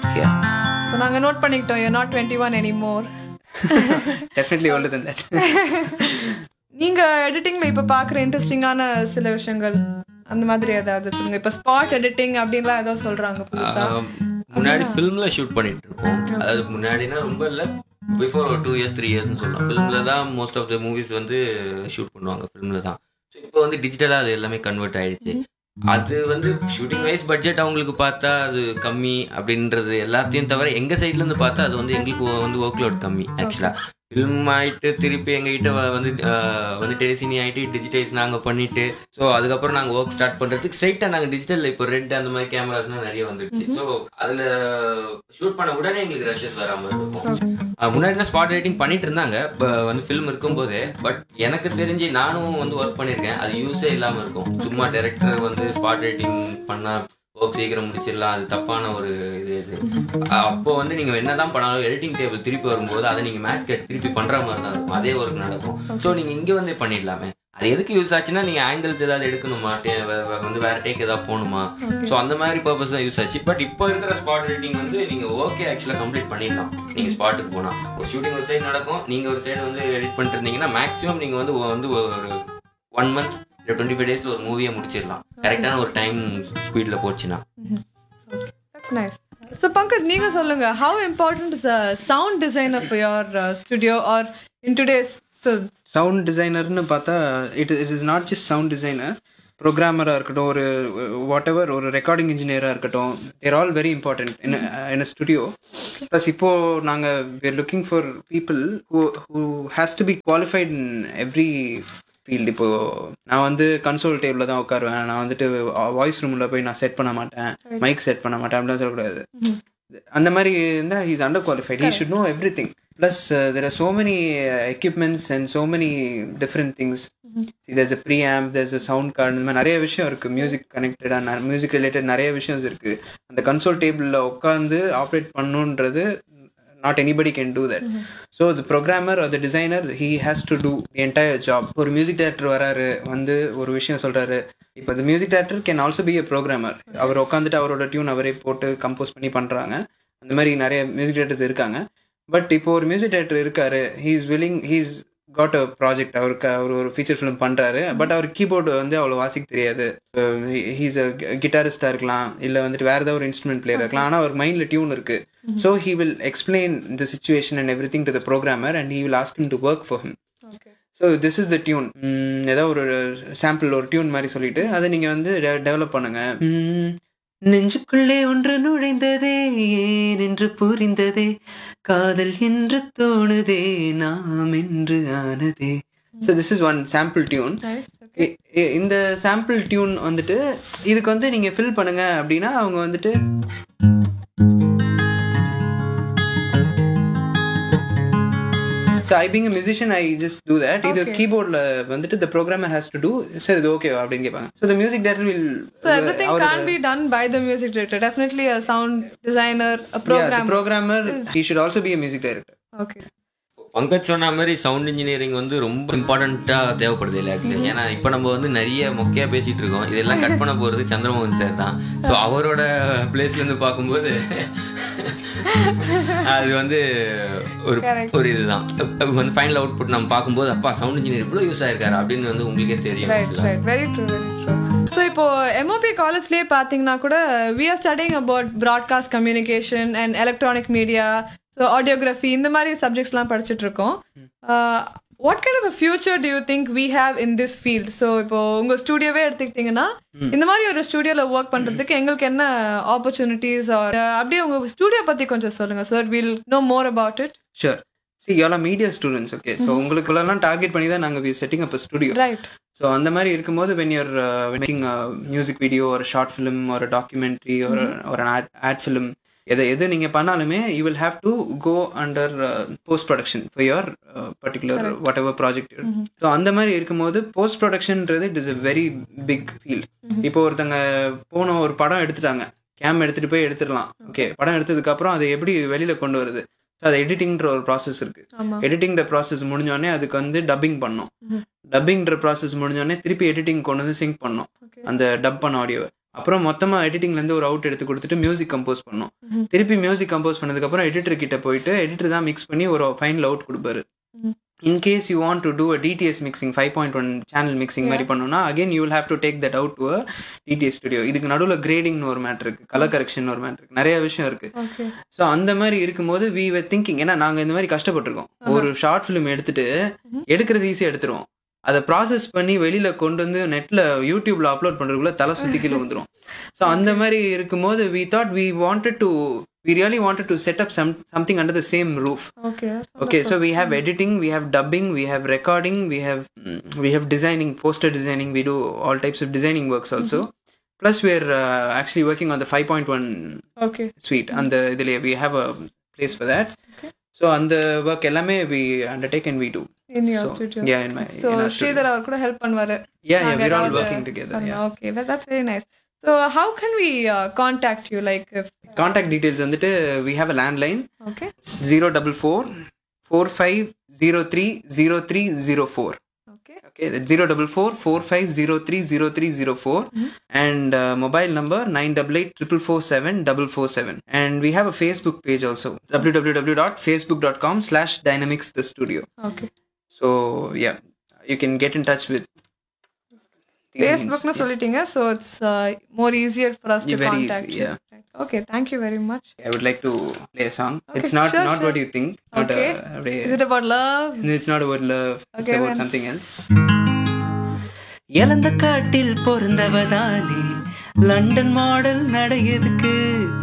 yeah so நாங்கள் note பண்ணிக்கிட்டோம் you not twenty one any more definitely older than that நீங்கள் எடிட்டிங்கில் இப்போ பார்க்குற இன்ட்ரெஸ்டிங்கான சில விஷயங்கள் அந்த மாதிரி ஏதாவது சொல்லுங்க இப்போ ஸ்பாட் எடிட்டிங் அப்படின்லாம் ஏதோ சொல்கிறாங்க புதுசாக ஆஹ் முன்னாடி ஃபிலிம்ல ஷூட் பண்ணிட்டு இருக்கோம் அதாவது முன்னாடினா ரொம்ப இல்ல பிஃபோர் ஒரு டூ இயர்ஸ் த்ரீ இயர்ஸ்னு சொல்லலாம் ஃபிலிம்ல தான் மோஸ்ட் ஆஃப் த மூவிஸ் வந்து ஷூட் பண்ணுவாங்க ஃபிலிம்ல தான் ஸோ இப்போ வந்து டிஜிட்டலா அது எல்லாமே கன்வெர்ட் ஆயிடுச்சு அது வந்து ஷூட்டிங் வைஸ் பட்ஜெட் அவங்களுக்கு பார்த்தா அது கம்மி அப்படின்றது எல்லாத்தையும் தவிர எங்க சைட்ல இருந்து பார்த்தா அது வந்து எங்களுக்கு வந்து ஒர்க் லோட் கம்மி ஆக்சுவலா ஃபிலிம் ஆயிட்டு திருப்பி எங்ககிட்ட வ- வந்து ஆஹ், வந்து டெலிசினி ஆயிட்டு டிஜிட்டைஸ் நாங்க பண்ணிட்டு ஸோ அதுக்கப்புறம் நாங்க ஒர்க் ஸ்டார்ட் பண்றதுக்கு ஸ்ட்ரைட்டா நாங்க டிஜிட்டல்ல இப்போ ரெட் அந்த மாதிரி கேமராஸ்லாம் நிறைய வந்துருச்சு ஸோ அதுல ஷூட் பண்ண உடனே எங்களுக்கு ரஷஸ் வராம இருக்கும் ஆஹ், முன்னாடி ஸ்பாட் ரைட்டிங் பண்ணிட்டு இருந்தாங்க இப்போ வந்து ஃபிலிம் இருக்கும்போதே பட் எனக்கு தெரிஞ்சு நானும் வந்து ஒர்க் பண்ணியிருக்கேன் அது யூஸே இல்லாம இருக்கும் சும்மா டைரக்டர் வந்து ஸ்பாட் ரைட்டிங் பண்ணா ஒர்க் சீக்கிரம் முடிச்சிடலாம் அது தப்பான ஒரு இது இது அஹ் அப்போ வந்து நீங்க என்னதான் பண்ணாலும் எடிட்டிங் டேபிள் திருப்பி வரும்போது அதை நீங்க மேட்ச் கட் திருப்பி பண்ற மாதிரி தான் இருக்கும் அதே ஒர்க் நடக்கும் ஸோ நீங்க இங்க வந்தே பண்ணிடலாமே அது எதுக்கு யூஸ் ஆச்சுன்னா நீங்க ஆங்கிள்ஸ் ஏதாவது எடுக்கணுமா டே- வே- வே- வந்து வேற டேக் ஏதாவது போகணுமா ஸோ அந்த மாதிரி பர்பஸ் தான் யூஸ் ஆச்சு பட் இப்போ இருக்கிற ஸ்பாட் எடிட்டிங் வந்து நீங்க ஓகே ஆக்சுவலா கம்ப்ளீட் பண்ணிடலாம் நீங்க ஸ்பாட்டுக்கு போனா ஒரு ஷூட்டிங் ஒரு சைடு நடக்கும் நீங்க ஒரு சைடு வந்து எடிட் பண்ணிட்டு இருந்தீங்கன்னா மேக்ஸிமம் நீங்க வந்து ஒ- வந்து ஒரு ஒன் மந்த் இல்லை டுவெண்ட்டி ஃபைவ் டேஸ்ல ஒரு மூவியை முடிச்சிடலாம் கரெக்டான ஒரு டைம் ஸ்பீட்ல போச்சுன்னா நைஸ் ஸோ பங்கஜ் நீங்கள் சொல்லுங்க how important is sound designer for your studio or in today's sound டிசைனர்னு பார்த்தா it it is not just sound designer ப்ரோக்ராமராக இருக்கட்டும் ஒரு வாட் எவர் ஒரு ரெக்கார்டிங் இன்ஜினியராக இருக்கட்டும் they're all very important in in studio plus இப்போ நாங்கள் we're looking for people who who has to be qualified in every field இப்போ நான் வந்து கன்சோல் டேபிளில் தான் உட்காருவேன் நான் வந்துட்டு வாய்ஸ் ரூமில் போய் நான் செட் பண்ண மாட்டேன் மைக் செட் பண்ண மாட்டேன் அப்படிலாம் சொல்லக்கூடாது அந்த மாதிரி இருந்தால் he's under qualified he should know everything plus there are so many equipments and so many different things there's a preamp there's a sound card இந்த மாதிரி நிறைய விஷயம் இருக்குது மியூசிக் கனெக்டடாக மியூசிக் ரிலேட்டட் நிறைய விஷயம் இருக்குது அந்த கன்சோல் டேபிளில் உட்காந்து ஆப்ரேட் பண்ணுன்றது not anybody can do that so the programmer or the designer he has to do the entire job ஒரு மியூசிக் டைரக்டர் வராரு வந்து ஒரு விஷயம் சொல்றாரு இப்போ the music director can also be a programmer அவர் உட்காந்துட்டு அவரோட டியூன் அவரே போட்டு கம்போஸ் பண்ணி பண்றாங்க அந்த மாதிரி நிறைய மியூசிக் டைரக்டர்ஸ் இருக்காங்க பட் இப்போ ஒரு மியூசிக் டைரக்டர் இருக்காரு he is willing he's got a project அவருக்கு அவர் ஒரு ஃபீச்சர் ஃபிலிம் பண்றாரு பட் அவர் கீபோர்டு வந்து அவ்வளோ வாசிக்க தெரியாது ஹீஸ் அ கிட்டாரிஸ்டா இருக்கலாம் இல்லை வந்துட்டு வேற ஏதாவது ஒரு இன்ஸ்ட்ருமெண்ட் பிளேயர் இருக்கலாம் ஆனால் அவர் மைண்ட்ல டியூன் இருக்கு so he will explain the situation and everything to the programmer and he will ask him to work for him okay so this is the tune ஏதோ ஒரு சாம்பிள் ஒரு tune மாதிரி சொல்லிட்டு அதை நீங்கள் வந்து டெவலப் பண்ணுங்க ம், நெஞ்சுக்குள்ளே ஒன்று நுழைந்ததே ஏன் என்று புரிந்ததே காதல் என்று தோணுதே நாம் என்று ஆனதே so this is one sample tune nice இந்த சாம்பிள் டியூன் வந்துட்டு இதுக்கு வந்து நீங்கள் ஃபில் பண்ணுங்க அப்படின்னா அவங்க வந்துட்டு so I being musician I just do that இது கீபோர்டில் வந்துட்டு the programmer has to do sir இது ஓகே அப்படின்னு கேட்பாங்க so the music director will So everything can't be done by the music director. Definitely a sound designer, a programmer. Programmer he should also be a music director Okay. Pankaj சொன்ன மாதிரி sound engineering வந்து ரொம்ப இம்பார்ட்டண்டா தேவைப்படுது எல்லாத்துலயும் ஏன்னா இப்ப நம்ம வந்து நிறைய மொக்கையா பேசிட்டு இருக்கோம் இதெல்லாம் கட் பண்ண போறது சந்திரமோகன் சார் தான் ஸோ அவரோட பிளேஸ்ல இருந்து பார்க்கும்போது அது வந்து ஒரு Correct. ஒரு இதுதான் இப்ப வந்து ஃபைனல் அவுட்புட் நம்ம பார்க்கும்போது அப்பா சவுண்ட் இன்ஜினியர் இவ்வளவு யூஸ் ஆயிருக்காரு அப்படின்னு வந்து உங்களுக்கே தெரியும் Right, actually. right. Very true, very true. So இப்போ எம்ஓபி காலேஜ்லேயே பார்த்தீங்கன்னா கூட we are studying about broadcast communication and electronic media so audiography இந்த மாதிரி சப்ஜெக்ட்ஸ்லாம் படிச்சுட்டு இருக்கோம் what kind of future do you think we have in this field so இப்போ உங்க ஸ்டுடியோவே எடுத்துக்கிட்டிங்கன்னா இந்த மாதிரி ஒரு ஸ்டுடியோவில் ஒர்க் பண்றதுக்கு எங்களுக்கு என்ன ஆப்பர்ச்சுனிட்டிஸ் அப்படியே உங்க ஸ்டுடியோ பத்தி கொஞ்சம் சொல்லுங்க sir will know more about it sure see எல்லாம் மீடியா ஸ்டூடெண்ட்ஸ் ஓகே ஸோ உங்களுக்குள்ளெல்லாம் டார்கெட் பண்ணி தான் நாங்கள் setting up studio right so அந்த மாதிரி இருக்கும்போது when you're making music video ஒரு ஷார்ட் ஃபிலிம் ஒரு டாக்குமெண்ட்ரி ஒரு ஒரு ஆட் ஃபிலிம் எதை எது நீங்கள் பண்ணாலுமே you will have to go under post production for your particular whatever project so அந்த மாதிரி இருக்கும்போது போஸ்ட் ப்ரொடக்ஷன்ன்றது it is a very big field இப்போ ஒருத்தங்க போன ஒரு படம் எடுத்துட்டாங்க கேம் எடுத்துட்டு போய் எடுத்துடலாம் ஓகே படம் எடுத்ததுக்கு அப்புறம் அதை எப்படி வெளியில கொண்டு வருது ஸோ அது எடிட்டிங்ன்ற ஒரு ப்ராசஸ் இருக்கு ஆமா எடிட்டிங்ற ப்ராசஸ் முடிஞ்சோடனே அதுக்கு வந்து டப்பிங் பண்ணோம் டப்பிங்ன்ற ப்ராசஸ் முடிஞ்சோடனே திருப்பி எடிட்டிங் கொண்டு வந்து சிங்க் பண்ணோம் Okay. அந்த டப் பண்ண ஆடியோவை அப்புறம் மொத்தமா எடிட்டிங்ல இருந்து ஒரு அவுட் எடுத்து கொடுத்துட்டு மியூசிக் கம்போஸ் பண்ணோம் திருப்பி மியூசிக் கம்போஸ் பண்ணதுக்கு அப்புறம் எடிட்டர் கிட்ட போயிட்டு எடிட்டர் தான் மிக்ஸ் பண்ணி ஒரு ஃபைனல் அவுட் கொடுப்பாரு ம். In case you want to do a DTS mixing five point one channel mixing மாதிரி பண்ணோம்னா again you will have to take that out to DTS studio இதுக்கு நடுவில் கிரேடிங்னு ஒரு மேட்ரு இருக்கு கலர் கரெக்ஷன் ஒரு மேட்ரு இருக்கு நிறைய விஷயம் இருக்கு ஓகே ஸோ அந்த மாதிரி இருக்கும்போது வி were திங்கிங் ஏன்னா நாங்கள் இந்த மாதிரி கஷ்டப்பட்டிருக்கோம் ஒரு ஷார்ட் ஃபிலிம் எடுத்துட்டு எடுக்கிறது ஈஸியாக எடுத்துருவோம் அதை ப்ராசஸ் பண்ணி வெளியில கொண்டு வந்து நெட்ல யூடியூப்ல அப்லோட் பண்றதுக்குள்ள தலை சுத்தி கீழே வந்துரும் ஸோ அந்த மாதிரி இருக்கும்போது we thought we wanted to we really wanted to set up some something under the same roof okay okay so we have editing we have dubbing we have recording we have mm, we have designing poster designing we do all types of designing works also plus we're uh, actually working on the 5.1 okay suite and the இதுலயே we have a place for that so அந்த work எல்லாமே we undertake and we do in your so studio yeah in my so in our studio. Sridhar அவர் கூட help பண்ணுவாரு yeah yeah நாங்க we're all ஏதாவது working together yeah okay that's very nice so how can we contact you like contact details வந்துட்டு we have a landline okay 044 45 03 0304 okay Okay, that's zero double four four five zero three zero three zero four and uh, mobile number nine double eight triple four seven double four seven. And we have a Facebook page also www.facebook.com slash dynamics the studio. Okay So yeah, you can get in touch with these means. ஃபேஸ்புக்னு சொல்லிட்டீங்க so it's more easier for us to Yeah, very easy, contact yeah. Okay thank you very much I would like to play a song. Okay, it's not sure, not sure. what you think. Not Okay. uh, is it about love it's not about love. It's Okay, about then. something else. இழந்த காட்டில் பொருந்தவதானே London model நடையதுக்கு